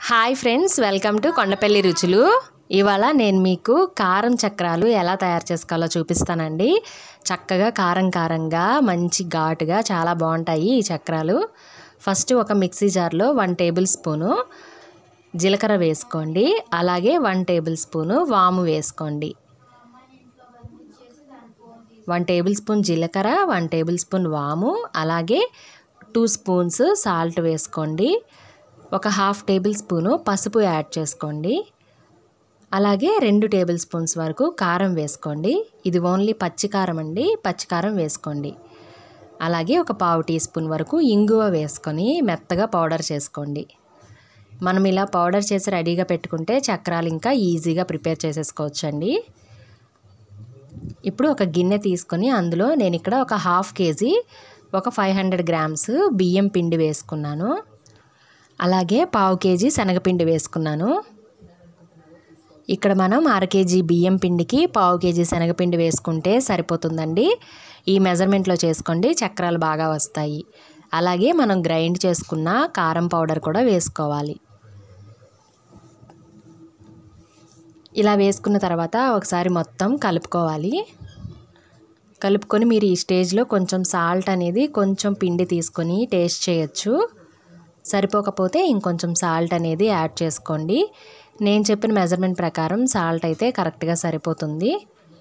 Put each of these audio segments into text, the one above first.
hi friends welcome to Kondapalli రుచులు ఇవాళ నేను మీకు కారం చక్రాలు ఎలా తయారు చేసుకోవాలో చూపిస్తానండి చక్కగా కారం కారంగా మంచి ఘాటుగా చాలా బాగుంటాయి ఈ చక్రాలు ఫస్ట్ ఒక మిక్సీ జార్లో వన్ టేబుల్ స్పూను జీలకర్ర వేసుకోండి అలాగే వన్ టేబుల్ స్పూను వాము వేసుకోండి వన్ టేబుల్ స్పూన్ జీలకర్ర వన్ టేబుల్ స్పూన్ వాము అలాగే టూ స్పూన్స్ సాల్ట్ వేసుకోండి ఒక హాఫ్ టేబుల్ స్పూను పసుపు యాడ్ చేసుకోండి అలాగే రెండు టేబుల్ స్పూన్స్ వరకు కారం వేసుకోండి ఇది ఓన్లీ పచ్చికారం అండి పచ్చికారం వేసుకోండి అలాగే ఒక పావు టీ స్పూన్ వరకు ఇంగువ వేసుకొని మెత్తగా పౌడర్ చేసుకోండి మనం ఇలా పౌడర్ చేసి రెడీగా పెట్టుకుంటే చక్రాలు ఇంకా ఈజీగా ప్రిపేర్ చేసేసుకోవచ్చండి ఇప్పుడు ఒక గిన్నె తీసుకొని అందులో నేను ఇక్కడ ఒక హాఫ్ కేజీ ఒక ఫైవ్ హండ్రెడ్ గ్రామ్స్ బియ్యం పిండి వేసుకున్నాను అలాగే పావు కేజీ శనగపిండి వేసుకున్నాను ఇక్కడ మనం అర కేజీ బియ్యం పిండికి పావు కేజీ శనగపిండి వేసుకుంటే సరిపోతుందండి ఈ మెజర్మెంట్లో చేసుకోండి చక్రాలు బాగా వస్తాయి అలాగే మనం గ్రైండ్ చేసుకున్న కారం పౌడర్ కూడా వేసుకోవాలి ఇలా వేసుకున్న తర్వాత ఒకసారి మొత్తం కలుపుకోవాలి కలుపుకొని మీరు ఈ స్టేజ్లో కొంచెం సాల్ట్ అనేది కొంచెం పిండి తీసుకొని టేస్ట్ చేయొచ్చు సరిపోకపోతే ఇంకొంచెం సాల్ట్ అనేది యాడ్ చేసుకోండి నేను చెప్పిన మెజర్మెంట్ ప్రకారం సాల్ట్ అయితే కరెక్ట్గా సరిపోతుంది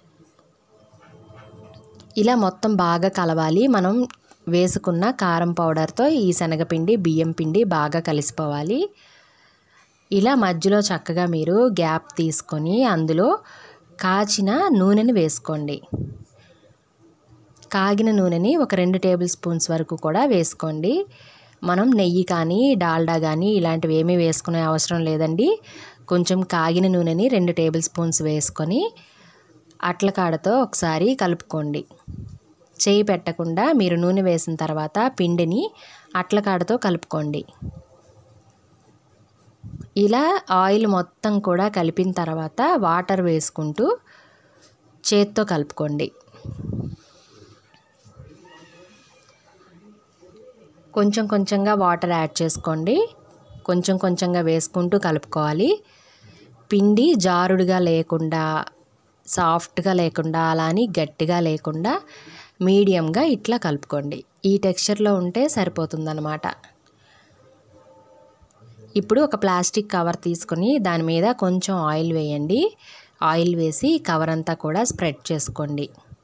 ఇలా మొత్తం బాగా కలవాలి మనం వేసుకున్న కారం పౌడర్తో ఈ శనగపిండి బియ్యం పిండి బాగా కలిసిపోవాలి ఇలా మధ్యలో చక్కగా మీరు గ్యాప్ తీసుకొని అందులో కాచిన నూనెని వేసుకోండి కాగిన నూనెని ఒక రెండు టేబుల్ స్పూన్స్ వరకు కూడా వేసుకోండి మనం నెయ్యి కానీ డాల్డా కానీ ఇలాంటివి ఏమీ వేసుకునే అవసరం లేదండి కొంచెం కాగిన నూనెని రెండు టేబుల్ స్పూన్స్ వేసుకొని అట్ల కాడతో ఒకసారి కలుపుకోండి చేయి పెట్టకుండా మీరు నూనె వేసిన తర్వాత పిండిని అట్ల కాడతో కలుపుకోండి ఇలా ఆయిల్ మొత్తం కూడా కలిపిన తర్వాత వాటర్ వేసుకుంటూ చేత్తో కలుపుకోండి కొంచెం కొంచెంగా వాటర్ యాడ్ చేసుకోండి కొంచెం కొంచెంగా వేసుకుంటూ కలుపుకోవాలి పిండి జారుడుగా లేకుండా సాఫ్ట్గా లేకుండా అలా అని గట్టిగా లేకుండా మీడియంగా ఇట్లా కలుపుకోండి ఈ టెక్స్చర్లో ఉంటే సరిపోతుందన్నమాట ఇప్పుడు ఒక ప్లాస్టిక్ కవర్ తీసుకొని దాని మీద కొంచెం ఆయిల్ వేయండి ఆయిల్ వేసి కవర్ అంతా కూడా స్ప్రెడ్ చేసుకోండి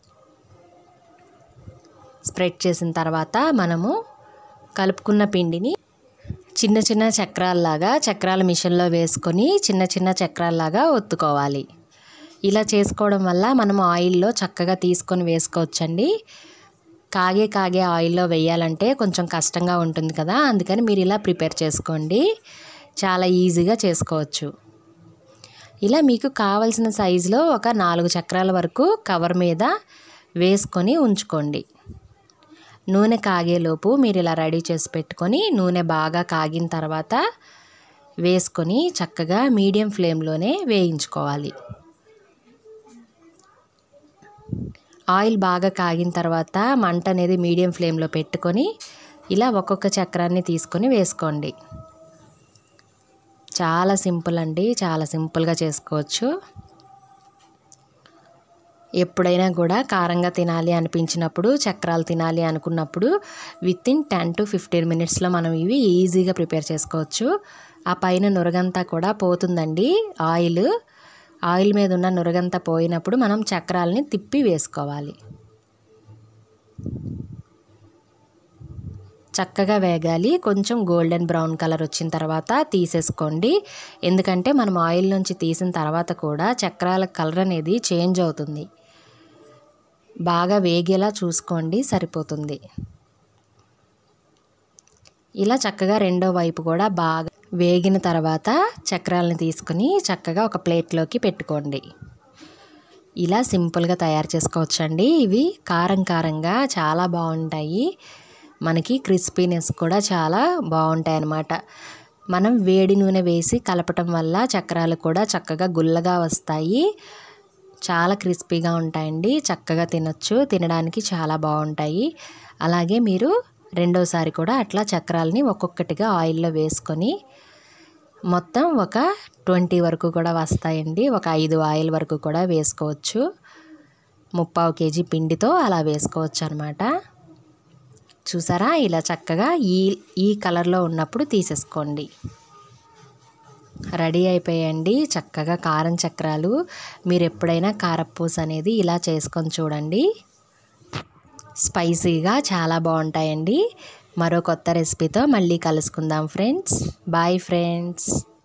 స్ప్రెడ్ చేసిన తర్వాత మనము కలుపుకున్న పిండిని చిన్న చిన్న చక్రాల్లాగా చక్రాల మిషన్లో వేసుకొని చిన్న చిన్న చక్రాల్లాగా ఒత్తుకోవాలి ఇలా చేసుకోవడం వల్ల మనం ఆయిల్లో చక్కగా తీసుకొని వేసుకోవచ్చండి కాగే కాగే ఆయిల్లో వేయాలంటే కొంచెం కష్టంగా ఉంటుంది కదా అందుకని మీరు ఇలా ప్రిపేర్ చేసుకోండి చాలా ఈజీగా చేసుకోవచ్చు ఇలా మీకు కావలసిన సైజులో ఒక నాలుగు చక్రాల వరకు కవర్ మీద వేసుకొని ఉంచుకోండి నూనె కాగేలోపు మీరు ఇలా రెడీ చేసి పెట్టుకొని నూనె బాగా కాగిన తర్వాత వేసుకొని చక్కగా మీడియం ఫ్లేమ్లోనే వేయించుకోవాలి ఆయిల్ బాగా కాగిన తర్వాత మంట అనేది మీడియం ఫ్లేమ్లో పెట్టుకొని ఇలా ఒక్కొక్క చక్రాన్ని తీసుకొని వేసుకోండి చాలా సింపుల్ అండి చాలా సింపుల్గా చేసుకోవచ్చు ఎప్పుడైనా కూడా కారంగా తినాలి అనిపించినప్పుడు చక్రాలు తినాలి అనుకున్నప్పుడు within ten to fifteen మినిట్స్లో మనం ఇవి ఈజీగా ప్రిపేర్ చేసుకోవచ్చు ఆ పైన నురగంతా కూడా పోతుందండి ఆయిల్ ఆయిల్ మీద ఉన్న నురగంతా పోయినప్పుడు మనం చక్రాలని తిప్పి వేసుకోవాలి చక్కగా వేగాలి కొంచెం గోల్డెన్ బ్రౌన్ కలర్ వచ్చిన తర్వాత తీసేసుకోండి ఎందుకంటే మనం ఆయిల్ నుంచి తీసిన తర్వాత కూడా చక్రాల కలర్ అనేది చేంజ్ అవుతుంది బాగా వేగేలా చూసుకోండి సరిపోతుంది ఇలా చక్కగా రెండో వైపు కూడా బాగా వేగిన తర్వాత చక్రాలను తీసుకుని చక్కగా ఒక ప్లేట్లోకి పెట్టుకోండి ఇలా సింపుల్గా తయారు చేసుకోవచ్చండి ఇవి కారం కారంగా చాలా బాగుంటాయి మనకి క్రిస్పీనెస్ కూడా చాలా బాగుంటాయి అన్నమాట మనం వేడి నూనె వేసి కలపటం వల్ల చక్రాలు కూడా చక్కగా గుల్లగా వస్తాయి చాలా క్రిస్పీగా ఉంటాయండి చక్కగా తినొచ్చు తినడానికి చాలా బాగుంటాయి అలాగే మీరు రెండోసారి కూడా అట్లా చక్రాలని ఒక్కొక్కటిగా ఆయిల్లో వేసుకొని మొత్తం ఒక ట్వంటీ వరకు కూడా వస్తాయండి ఒక ఐదు ఆయిల్ వరకు కూడా వేసుకోవచ్చు ముప్పావు కేజీ పిండితో అలా వేసుకోవచ్చు అనమాట చూసారా ఇలా చక్కగా ఈ ఈ కలర్లో ఉన్నప్పుడు తీసేసుకోండి రెడీ అయిపోయండి చక్కగా కారం చక్రాలు మీరు ఎప్పుడైనా కారపూస అనేది ఇలా చేసుకొని చూడండి స్పైసీగా చాలా బాగుంటాయండి మరో కొత్త రెసిపీతో మళ్ళీ కలుసుకుందాం ఫ్రెండ్స్ బాయ్ ఫ్రెండ్స్